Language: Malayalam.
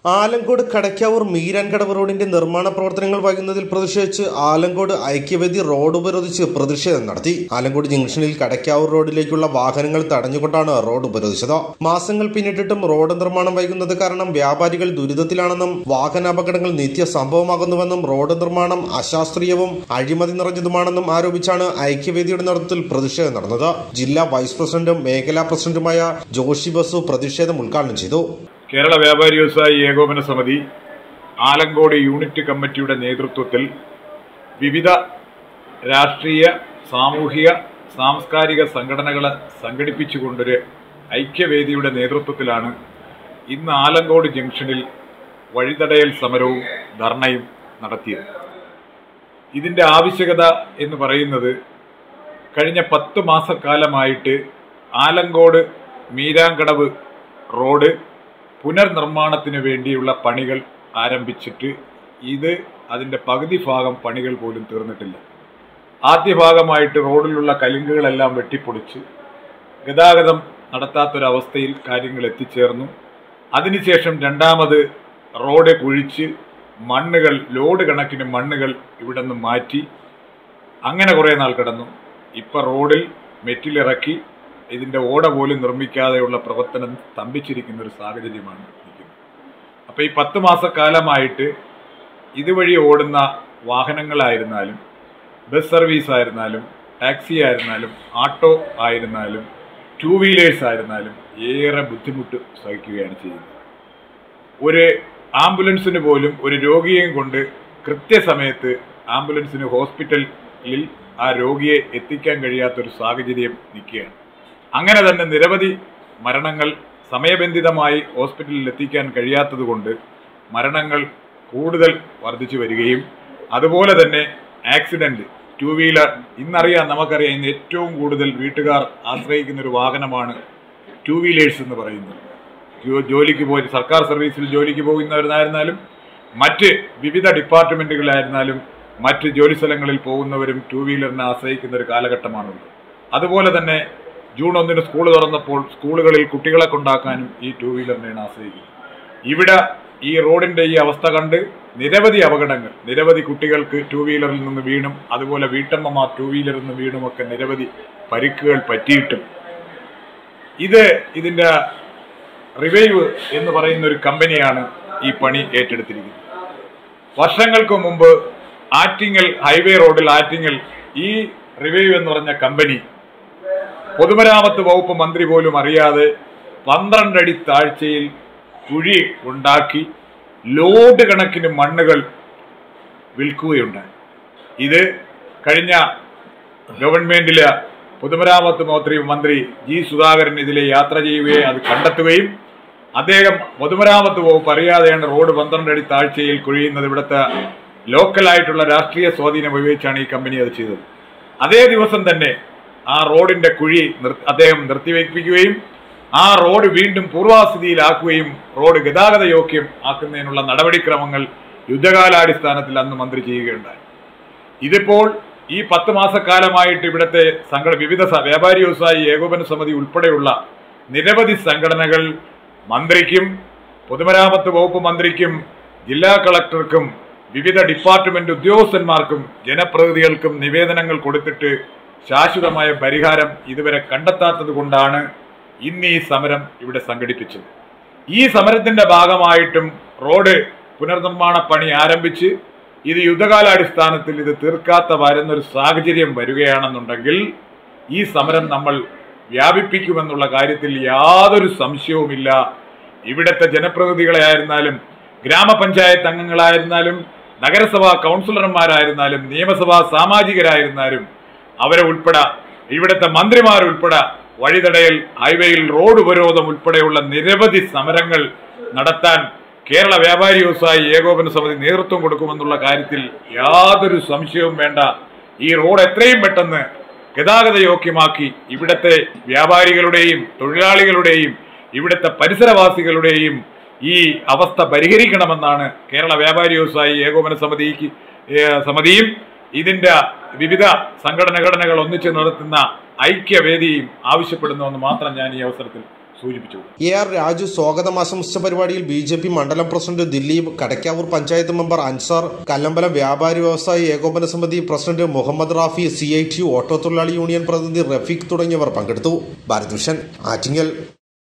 ആലങ്കോട് കടയ്ക്കാവൂർ മീരാൻകടവ് റോഡിന്റെ നിർമ്മാണ പ്രവർത്തനങ്ങൾ വൈകുന്നതിൽ പ്രതിഷേധിച്ച് ആലങ്കോട് ഐക്യവേദി റോഡ് ഉപരോധിച്ച് പ്രതിഷേധം നടത്തി ആലങ്കോട് ജംഗ്ഷനിൽ കടയ്ക്കാവൂർ റോഡിലേക്കുള്ള വാഹനങ്ങൾ തടഞ്ഞുകൊണ്ടാണ് റോഡ് ഉപരോധിച്ചത് മാസങ്ങൾ പിന്നിട്ടിട്ടും റോഡ് നിർമ്മാണം വൈകുന്നത് കാരണം വ്യാപാരികൾ ദുരിതത്തിലാണെന്നും വാഹനാപകടങ്ങൾ നിത്യ സംഭവമാകുന്നുവെന്നും റോഡ് നിർമ്മാണം അശാസ്ത്രീയവും അഴിമതി നിറഞ്ഞതുമാണെന്നും ആരോപിച്ചാണ് ഐക്യവേദിയുടെ നേതൃത്വത്തിൽ പ്രതിഷേധം നടന്നത് ജില്ലാ വൈസ് പ്രസിഡന്റും മേഖലാ പ്രസിഡന്റുമായ ജോഷി ബസു പ്രതിഷേധം ഉദ്ഘാടനം ചെയ്തു കേരള വ്യാപാരി വ്യവസായി ഏകോപന സമിതി ആലങ്കോട് യൂണിറ്റ് കമ്മിറ്റിയുടെ നേതൃത്വത്തിൽ വിവിധ രാഷ്ട്രീയ സാമൂഹിക സാംസ്കാരിക സംഘടനകളെ സംഘടിപ്പിച്ചുകൊണ്ടൊരു ഐക്യവേദിയുടെ നേതൃത്വത്തിലാണ് ഇന്ന് ആലങ്കോട് ജംഗ്ഷനിൽ വഴിതടയൽ സമരവും ധർണയും നടത്തിയത് ഇതിൻ്റെ ആവശ്യകത എന്ന് പറയുന്നത് കഴിഞ്ഞ പത്ത് മാസക്കാലമായിട്ട് ആലങ്കോട് മീരാങ്കടവ് റോഡ് പുനർനിർമ്മാണത്തിന് വേണ്ടിയുള്ള പണികൾ ആരംഭിച്ചിട്ട് ഇത് അതിൻ്റെ പകുതി ഭാഗം പണികൾ പോലും തീർന്നിട്ടില്ല ആദ്യ ഭാഗമായിട്ട് റോഡിലുള്ള കലുങ്കുകളെല്ലാം വെട്ടിപ്പൊളിച്ച് ഗതാഗതം നടത്താത്തൊരവസ്ഥയിൽ കാര്യങ്ങൾ എത്തിച്ചേർന്നു അതിനുശേഷം രണ്ടാമത് റോഡ് കുഴിച്ച് മണ്ണുകൾ ലോഡ് കണക്കിന് മണ്ണുകൾ ഇവിടെ നിന്ന് മാറ്റി അങ്ങനെ കുറേ നാൾ കിടന്നു ഇപ്പം റോഡിൽ മെറ്റിലിറക്കി ഇതിൻ്റെ ഓട പോലും നിർമ്മിക്കാതെയുള്ള പ്രവർത്തനം സ്തംഭിച്ചിരിക്കുന്ന ഒരു സാഹചര്യമാണ് നിൽക്കുന്നത് അപ്പോൾ ഈ പത്ത് മാസക്കാലമായിട്ട് ഇതുവഴി ഓടുന്ന വാഹനങ്ങളായിരുന്നാലും ബസ് സർവീസ് ആയിരുന്നാലും ടാക്സി ആയിരുന്നാലും ആട്ടോ ആയിരുന്നാലും ടൂ വീലേഴ്സ് ആയിരുന്നാലും ഏറെ ബുദ്ധിമുട്ട് സഹിക്കുകയാണ് ചെയ്യുന്നത് ഒരു ആംബുലൻസിന് പോലും ഒരു രോഗിയെയും കൊണ്ട് കൃത്യസമയത്ത് ആംബുലൻസിന് ഹോസ്പിറ്റലിൽ ആ രോഗിയെ എത്തിക്കാൻ കഴിയാത്തൊരു സാഹചര്യം നിൽക്കുകയാണ് അങ്ങനെ തന്നെ നിരവധി മരണങ്ങൾ സമയബന്ധിതമായി ഹോസ്പിറ്റലിൽ എത്തിക്കാൻ കഴിയാത്തതുകൊണ്ട് മരണങ്ങൾ കൂടുതൽ വർദ്ധിച്ചു വരികയും അതുപോലെ തന്നെ ആക്സിഡന്റ് ടൂ വീലർ ഇന്നറിയാം നമുക്കറിയാം ഇന്ന് ഏറ്റവും കൂടുതൽ വീട്ടുകാർ ആശ്രയിക്കുന്ന ഒരു വാഹനമാണ് ടൂ വീലേഴ്സ് എന്ന് പറയുന്നത് ജോ- ജോലിക്ക് പോയി സർക്കാർ സർവീസിൽ ജോലിക്ക് പോകുന്നവരായിരുന്നാലും മറ്റ് വിവിധ ഡിപ്പാർട്ട്മെന്റുകളായിരുന്നാലും മറ്റ് ജോലി സ്ഥലങ്ങളിൽ പോകുന്നവരും ടൂ വീലറിനെ ആശ്രയിക്കുന്ന ഒരു കാലഘട്ടമാണുള്ളത് അതുപോലെ തന്നെ ജൂൺ ഒന്നിന് സ്കൂൾ തുറന്നപ്പോൾ സ്കൂളുകളിൽ കുട്ടികളെ കൊണ്ടാക്കാനും ഈ ടൂ വീലറിനെയാണ് ആശ്രയിക്കുന്നത് ഇവിടെ ഈ റോഡിന്റെ ഈ അവസ്ഥ കണ്ട് നിരവധി അപകടങ്ങൾ നിരവധി കുട്ടികൾക്ക് ടൂ വീലറിൽ നിന്ന് വീണും അതുപോലെ വീട്ടമ്മമാർ ടൂ വീലറിൽ നിന്ന് വീണുമൊക്കെ നിരവധി പരിക്കുകൾ പറ്റിയിട്ടും ഇത് ഇതിന്റെ റിവൈവ് എന്ന് പറയുന്ന ഒരു കമ്പനിയാണ് ഈ പണി ഏറ്റെടുത്തിരിക്കുന്നത് വർഷങ്ങൾക്ക് മുമ്പ് ആറ്റിങ്ങൽ ഹൈവേ റോഡിൽ ആറ്റിങ്ങൽ ഈ റിവൈവ് എന്ന് പറഞ്ഞ കമ്പനി പൊതുമരാമത്ത് വകുപ്പ് മന്ത്രി പോലും അറിയാതെ പന്ത്രണ്ടടി താഴ്ചയിൽ കുഴി ഉണ്ടാക്കി ലോഡ് കണക്കിന് മണ്ണുകൾ വിൽക്കുകയുണ്ടായി ഇത് കഴിഞ്ഞ ഗവൺമെന്റിലെ പൊതുമരാമത്ത് മന്ത്രി മന്ത്രി ജി സുധാകരൻ ഇതിലെ യാത്ര ചെയ്യുകയും അത് കണ്ടെത്തുകയും അദ്ദേഹം പൊതുമരാമത്ത് വകുപ്പ് അറിയാതെയാണ് റോഡ് പന്ത്രണ്ട് അടി താഴ്ചയിൽ കുഴിയുന്നത് ഇവിടുത്തെ ലോക്കലായിട്ടുള്ള രാഷ്ട്രീയ സ്വാധീനം ഉപയോഗിച്ചാണ് ഈ കമ്പനി അത് ചെയ്തത് അതേ ദിവസം തന്നെ ആ റോഡിന്റെ കുഴി നിർ- അദ്ദേഹം നിർത്തിവെപ്പിക്കുകയും ആ റോഡ് വീണ്ടും പൂർവാസ്ഥിതിയിലാക്കുകയും റോഡ് ഗതാഗത യോഗ്യം ആക്കുന്നതിനുള്ള നടപടിക്രമങ്ങൾ യുദ്ധകാലാടിസ്ഥാനത്തിൽ അന്ന് മന്ത്രി ചെയ്യുകയുണ്ടായി ഇതിപ്പോൾ ഈ പത്ത് മാസക്കാലമായിട്ട് ഇവിടുത്തെ സംഘട വിവിധ സ- വ്യാപാരി വ്യവസായി ഏകോപന സമിതി ഉൾപ്പെടെയുള്ള നിരവധി സംഘടനകൾ മന്ത്രിക്കും പൊതുമരാമത്ത് വകുപ്പ് മന്ത്രിക്കും ജില്ലാ കളക്ടർക്കും വിവിധ ഡിപ്പാർട്ട്മെന്റ് ഉദ്യോഗസ്ഥന്മാർക്കും ജനപ്രതിനിധികൾക്കും നിവേദനങ്ങൾ കൊടുത്തിട്ട് ശാശ്വതമായ പരിഹാരം ഇതുവരെ കണ്ടെത്താത്തത് കൊണ്ടാണ് ഇന്ന് ഈ സമരം ഇവിടെ സംഘടിപ്പിച്ചത് ഈ സമരത്തിന്റെ ഭാഗമായിട്ടും റോഡ് പുനർനിർമ്മാണ പണി ആരംഭിച്ച് ഇത് യുദ്ധകാലാടിസ്ഥാനത്തിൽ ഇത് തീർക്കാത്ത വരുന്നൊരു സാഹചര്യം വരികയാണെന്നുണ്ടെങ്കിൽ ഈ സമരം നമ്മൾ വ്യാപിപ്പിക്കുമെന്നുള്ള കാര്യത്തിൽ യാതൊരു സംശയവുമില്ല ഇവിടുത്തെ ജനപ്രതിനിധികളെ ആയിരുന്നാലും ഗ്രാമപഞ്ചായത്ത് അംഗങ്ങളായിരുന്നാലും നഗരസഭാ കൗൺസിലർമാരായിരുന്നാലും നിയമസഭാ സാമാജികരായിരുന്നാലും അവരെ ഉൾപ്പെടെ ഇവിടുത്തെ മന്ത്രിമാരുൾപ്പെടെ വഴിതടയൽ ഹൈവേയിൽ റോഡ് ഉപരോധം ഉൾപ്പെടെയുള്ള നിരവധി സമരങ്ങൾ നടത്താൻ കേരള വ്യാപാരി വ്യവസായി ഏകോപന സമിതി നേതൃത്വം കൊടുക്കുമെന്നുള്ള കാര്യത്തിൽ യാതൊരു സംശയവും വേണ്ട ഈ റോഡ് എത്രയും പെട്ടെന്ന് ഗതാഗത യോഗ്യമാക്കി ഇവിടുത്തെ വ്യാപാരികളുടെയും തൊഴിലാളികളുടെയും ഇവിടുത്തെ പരിസരവാസികളുടെയും ഈ അവസ്ഥ പരിഹരിക്കണമെന്നാണ് കേരള വ്യാപാരി വ്യവസായി ഏകോപന സമിതിക്ക് ഏ, സമിതിയും ഇതിന്റെ വിവിധ സംഘടനഘടനകൾ ഒന്നിച്ച് നടത്തുന്ന ഐക്യവേദിയും ആവശ്യപ്പെടുന്നുവെന്ന് മാത്രം ഞാൻ ഈ അവസരത്തിൽ സൂചിപ്പിച്ചു എ ആർ രാജു സ്വാഗതം ആശംസിച്ച പരിപാടിയിൽ ബി ജെ പി മണ്ഡലം പ്രസിഡന്റ് ദിലീപ് കടക്കാവൂർ പഞ്ചായത്ത് മെമ്പർ അൻസാർ കല്ലമ്പലം വ്യാപാരി വ്യവസായി ഏകോപന സമിതി president Muhammad Rafi C I T auto തൊഴിലാളി യൂണിയൻ പ്രതിനിധി റഫീഖ് തുടങ്ങിയവർ പങ്കെടുത്തു ഭാരത് വിഷൻ ആറ്റിങ്ങൽ